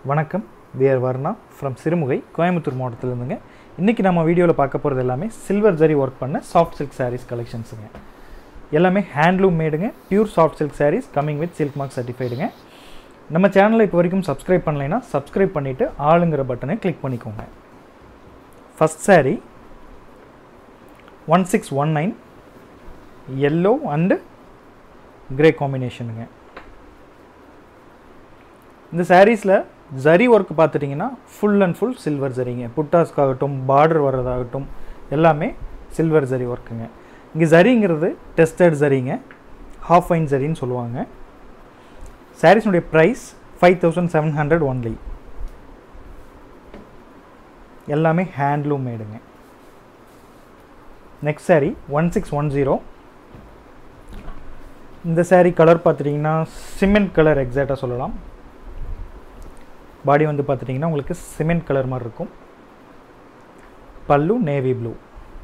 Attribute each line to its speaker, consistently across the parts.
Speaker 1: வணக்கம் we're Varna from Sirumugai Coimbatore மாவட்டத்திலேருந்துங்க இன்றைக்கி நம்ம வீடியோவில் பார்க்க போகிறது எல்லாமே சில்வர் ஜரி ஒர்க் பண்ண சாஃப்ட் சில்க் சாரீஸ் கலெக்ஷன்ஸுங்க எல்லாமே ஹேண்ட்லூம் மேடுங்க pure soft silk sarees coming with silk mark சர்டிஃபைடுங்க நம்ம சேனலை இப்போ வரைக்கும் சப்ஸ்கிரைப் பண்ணலைன்னா சப்ஸ்கிரைப் பண்ணிவிட்டு ஆளுங்கிற பட்டனை கிளிக் பண்ணிக்கோங்க first saree one six one nine yellow and grey காம்பினேஷனுங்க இந்த சாரீஸில் ஜரி ஒர்க் பார்த்துட்டிங்கன்னா ஃபுல் அண்ட் ஃபுல் சில்வர் ஜரிங்க புட்டாஸ்க்காகட்டும் பார்டர் வர்றதாகட்டும் எல்லாமே சில்வர் ஜரி ஒர்க்குங்க இங்கே ஜரிங்கிறது டெஸ்டட் ஜரிங்க ஹாஃப் ஃபைன் ஜரின்னு சொல்லுவாங்க சாரீஸினுடைய price five thousand seven hundred only எல்லாமே ஹேண்ட்லூம் மேடுங்க next saree one six one zero இந்த saree கலர் பார்த்துட்டிங்கன்னா சிமெண்ட் கலர் எக்ஸாக்டாக சொல்லலாம் பாடி வந்து பார்த்துட்டிங்கன்னா உங்களுக்கு சிமெண்ட் கலர் மாதிரி இருக்கும் பல்லு நேவி ப்ளூ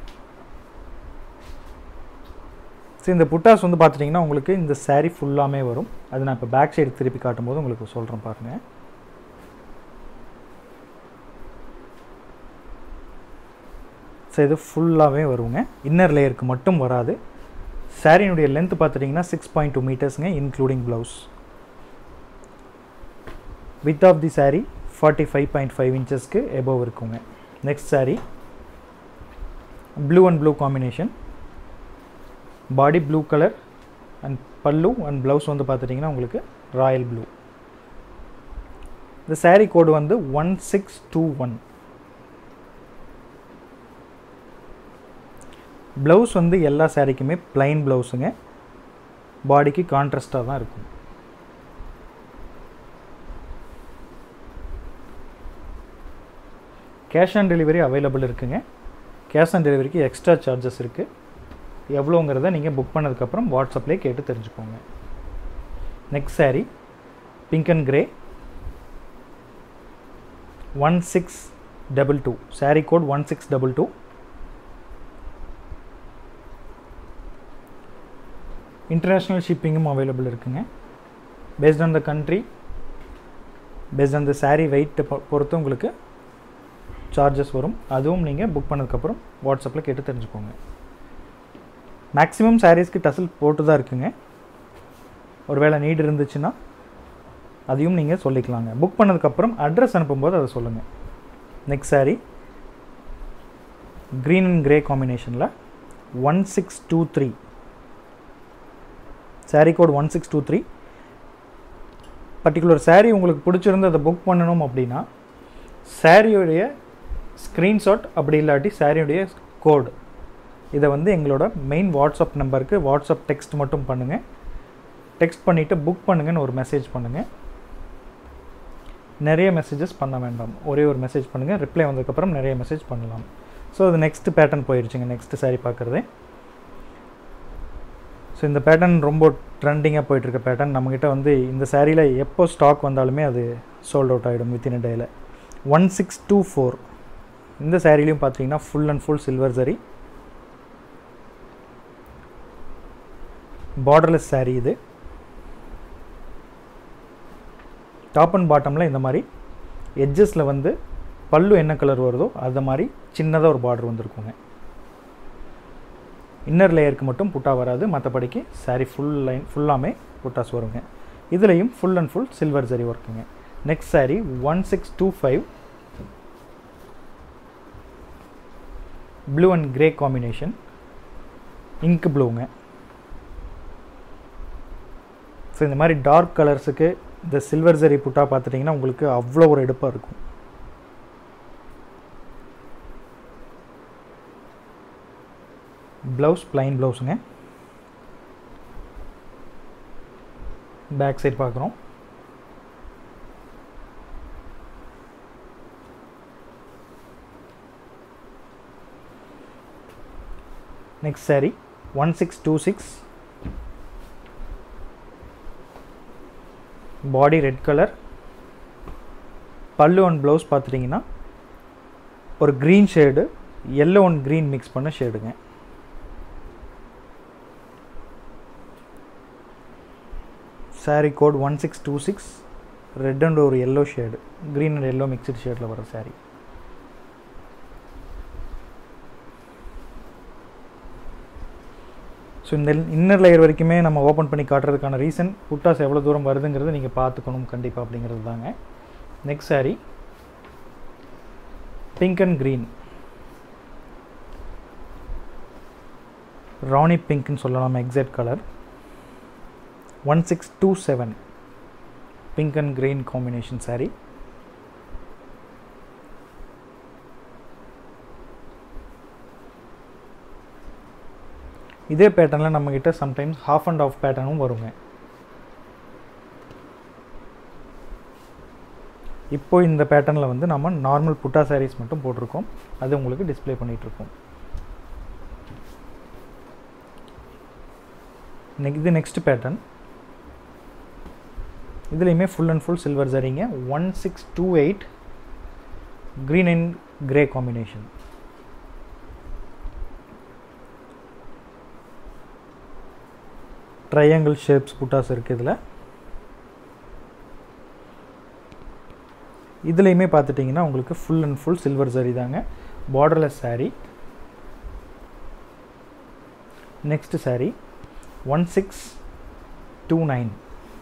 Speaker 1: சரி இந்த புட்டாஸ் வந்து பார்த்துட்டிங்கன்னா உங்களுக்கு இந்த saree ஃபுல்லாமே வரும் அது நான் இப்போ பேக் சைடு திருப்பி காட்டும்போது உங்களுக்கு சொல்கிறேன் பாருங்கள் ஸோ இது ஃபுல்லாகவே வருங்க இன்னர் லேயருக்கு மட்டும் வராது சாரியினுடைய லென்த் பார்த்துட்டிங்கன்னா சிக்ஸ் பாயிண்ட் டூ மீட்டர்ஸுங்க including blouse with of the saree forty five point five இன்ச்சஸ்க்கு எபோவ் இருக்குங்க next saree blue and blue combination body blue colour and pallu and blouse வந்து பார்த்துட்டிங்கன்னா உங்களுக்கு ராயல் ப்ளூ இந்த saree கோடு வந்து one six two one blouse வந்து எல்லா சாரீக்குமே பிளைன் ப்ளவுஸுங்க பாடிக்கு கான்ட்ராஸ்டாக தான் இருக்கும் கேஷ் ஆன் டெலிவரி அவைலபிள் இருக்குங்க கேஷ் ஆன் டெலிவரிக்கு எக்ஸ்ட்ரா சார்ஜஸ் இருக்குது எவ்வளோங்கிறத நீங்கள் புக் பண்ணதுக்கப்புறம் வாட்ஸ்அப்லேயே கேட்டு தெரிஞ்சுக்கோங்க next saree pink and grey one six double two saree code one six double two international ஷிப்பிங்கும் அவைலபிள் இருக்குங்க based on the country based on the saree வெயிட்டை பொறுத்து உங்களுக்கு சார்ஜஸ் வரும் அதுவும் நீங்கள் புக் பண்ணதுக்கப்புறம் வாட்ஸ்அப்பில் கேட்டு தெரிஞ்சுக்கோங்க மேக்ஸிமம் சாரீஸ்க்கு டசல் போட்டு தான் இருக்குங்க ஒருவேளை நீட் இருந்துச்சுன்னா அதையும் நீங்கள் சொல்லிக்கலாங்க புக் பண்ணதுக்கப்புறம் அட்ரஸ் அனுப்பும்போது அதை சொல்லுங்கள் next saree green and grey காம்பினேஷனில் one six two three saree code one six two three particular saree உங்களுக்கு பிடிச்சிருந்து அதை புக் பண்ணணும் அப்படின்னா சாரியுடைய ஸ்க்ரீன்ஷாட் அப்படி இல்லாட்டி சாரியுடைய கோடு இதை வந்து எங்களோட மெயின் வாட்ஸ்அப் நம்பருக்கு வாட்ஸ்அப் டெக்ஸ்ட் மட்டும் பண்ணுங்கள் டெக்ஸ்ட் பண்ணிவிட்டு புக் பண்ணுங்கன்னு ஒரு மெசேஜ் பண்ணுங்கள் நிறைய மெசேஜஸ் பண்ண வேண்டாம் ஒரே ஒரு மெசேஜ் பண்ணுங்கள் ரிப்ளை வந்ததுக்கப்புறம் நிறைய மெசேஜ் பண்ணலாம் ஸோ அது நெக்ஸ்ட் பேட்டர்ன் போயிடுச்சுங்க நெக்ஸ்ட் saree பார்க்குறதே ஸோ இந்த பேட்டர்ன் ரொம்ப ட்ரெண்டிங்காக போயிட்டுருக்க பேட்டர்ன் நம்மக்கிட்ட வந்து இந்த சாரியில் எப்போ ஸ்டாக் வந்தாலுமே அது சோல்ட் அவுட் ஆகிடும் வித்தின் டேயில் ஒன் சிக்ஸ் டூ ஃபோர் இந்த சாரிலையும் பார்த்தீங்கன்னா full and full silver zari borderless saree இது டாப் அண்ட் பாட்டமில் இந்த மாதிரி எட்ஜஸில் வந்து பல்லு என்ன கலர் வருதோ அது மாதிரி சின்னதாக ஒரு பார்டர் வந்திருக்குங்க இன்னர் லேயருக்கு மட்டும் புட்டா வராது மற்றபடிக்கு saree ஃபுல் லைன் ஃபுல்லாமே புட்டாஸ் வருங்க இதுலேயும் full and full silver zari ஒர்க்குங்க next saree one six two five blue and grey combination ink ப்ளூங்க ஸோ இந்த மாதிரி டார்க் கலர்ஸுக்கு இந்த சில்வர் ஜரி புட்டா பார்த்துட்டிங்கன்னா உங்களுக்கு அவ்வளோ ஒரு எடுப்பாக இருக்கும் ப்ளவுஸ் பிளைன் ப்ளவுஸுங்க பேக் சைடு பார்க்குறோம் next saree one six two six body red colour pallu and blouse பார்த்துட்டிங்கன்னா ஒரு green shade yellow and green mix பண்ண ஷேடுங்க saree code one six two six red and ஒரு yellow shade green and yellow mixed ஷேடில் வர saree so இந்த inner layer வரைக்குமே நம்ம ஓப்பன் பண்ணி காட்டுறதுக்கான ரீசன் புட்டாஸ் எவ்வளோ தூரம் வருதுங்கிறத நீங்கள் பார்த்துக்கணும் கண்டிப்பாக அப்படிங்கிறது தாங்க next saree pink and green ராணி பிங்க்னு சொல்லலாம் exact colour one six two seven pink and green combination saree இதே பேட்டர்னில் நம்மக்கிட்ட சம்டைம்ஸ் ஹாஃப் அண்ட் ஆஃப் பேட்டர்னும் வருங்க இப்போ இந்த பேட்டர்னில் வந்து நம்ம நார்மல் புட்டா சாரீஸ் மட்டும் போட்டிருக்கோம் அது உங்களுக்கு டிஸ்ப்ளே பண்ணிகிட்ருக்கோம் இது நெக்ஸ்ட் பேட்டர்ன் இதுலேயுமே ஃபுல் அண்ட் ஃபுல் சில்வர் சரிங்க one six two eight green and grey combination triangle shapes புட்டாஸ் இருக்குது இதில் இதுலேயுமே பார்த்துட்டிங்கன்னா உங்களுக்கு ஃபுல் அண்ட் ஃபுல் சில்வர் சரி தாங்க borderless saree next saree one six two nine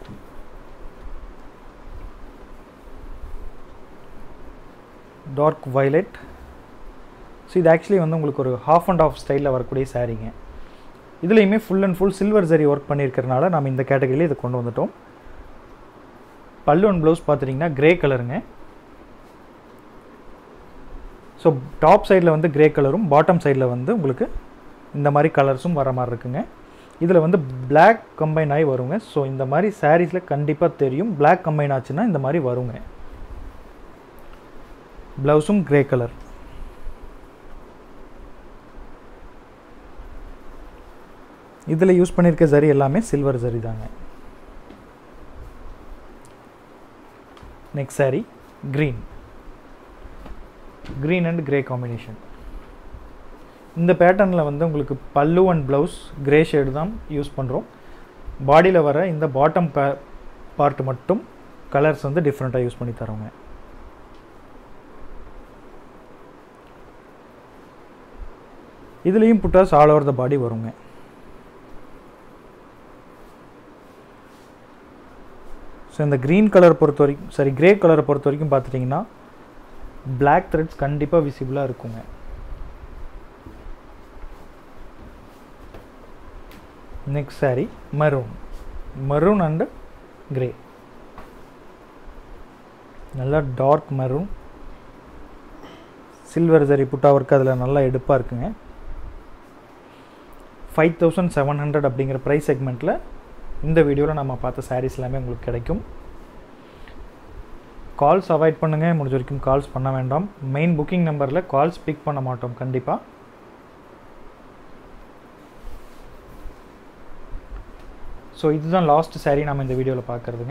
Speaker 1: dark violet so இது ஆக்சுவலி வந்து உங்களுக்கு ஒரு ஹாஃப் அண்ட் ஆஃப் ஸ்டைலில் வரக்கூடிய சாரீங்க இதுலேயுமே ஃபுல் அண்ட் ஃபுல் சில்வர் சரி ஒர்க் பண்ணியிருக்கிறனால நம்ம இந்த கேட்டகரியில் இதை கொண்டு வந்துட்டோம் பல்லு அண்ட் ப்ளவுஸ் பார்த்துட்டிங்கன்னா கிரே கலருங்க ஸோ டாப் சைடில் வந்து கிரே கலரும் பாட்டம் சைடில் வந்து உங்களுக்கு இந்த மாதிரி கலர்ஸும் வர மாதிரி இருக்குங்க இதில் வந்து Black கம்பைன் ஆகி வருங்க ஸோ இந்த மாதிரி சாரீஸில் கண்டிப்பாக தெரியும் Black கம்பைன் ஆச்சுன்னா இந்த மாதிரி வருங்க ப்ளவுஸும் கிரே கலர் இதில் யூஸ் பண்ணியிருக்க சரி எல்லாமே சில்வர் சரி தாங்க next saree green green and grey combination இந்த பேட்டர்னில் வந்து உங்களுக்கு பல்லு அண்ட் ப்ளவுஸ் கிரே ஷேடு தான் யூஸ் பண்ணுறோம் பாடியில் வர இந்த பாட்டம் பே பார்ட் மட்டும் கலர்ஸ் வந்து டிஃப்ரெண்ட்டாக யூஸ் பண்ணி தரோங்க இதுலேயும் புட்டாஸ் ஆல் ஓவர் த பாடி வருங்க ஸோ இந்த க்ரீன் கலர் பொறுத்த வரைக்கும் சாரி கிரே கலரை பொறுத்த வரைக்கும் பார்த்துட்டிங்கன்னா பிளாக் த்ரெட்ஸ் கண்டிப்பாக விசிபிளாக இருக்குங்க next sari maroon maroon and grey நல்லா டார்க் மரூன் சில்வர் சரி புட்டா ஒர்க் அதில் நல்லா எடுப்பாக இருக்குங்க ஃபைவ் தௌசண்ட் செவன் ஹண்ட்ரட் அப்படிங்கிற ப்ரைஸ் செக்மெண்ட்டில் இந்த வீடியோவில் நம்ம பார்த்த சாரீஸ் எல்லாமே உங்களுக்கு கிடைக்கும் கால்ஸ் அவாய்ட் பண்ணுங்கள் முடிஞ்ச வரைக்கும் கால்ஸ் பண்ண வேண்டாம் மெயின் புக்கிங் நம்பரில் கால்ஸ் பிக் பண்ண மாட்டோம் கண்டிப்பாக ஸோ இதுதான் லாஸ்ட் saree நம்ம இந்த வீடியோவில் பார்க்குறதுங்க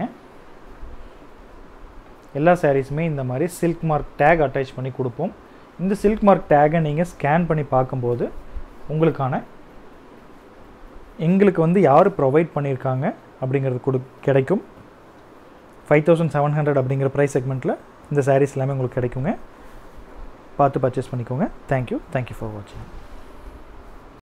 Speaker 1: எல்லா சாரீஸுமே இந்த மாதிரி சில்க் மார்க் டேக் அட்டாச் பண்ணி கொடுப்போம் இந்த சில்க் மார்க் டேகை நீங்கள் ஸ்கேன் பண்ணி பார்க்கும்போது உங்களுக்கான எங்களுக்கு வந்து யார் ப்ரொவைட் பண்ணியிருக்காங்க அப்படிங்கிறது கொடு கிடைக்கும் ஃபைவ் தௌசண்ட் செவன் ஹண்ட்ரட் அப்படிங்கிற ப்ரைஸ் செக்மெண்ட்டில் இந்த சாரீஸ் எல்லாமே உங்களுக்கு கிடைக்குங்க பார்த்து பர்ச்சேஸ் பண்ணிக்கோங்க தேங்க்யூ தேங்க்யூ ஃபார் வாட்சிங்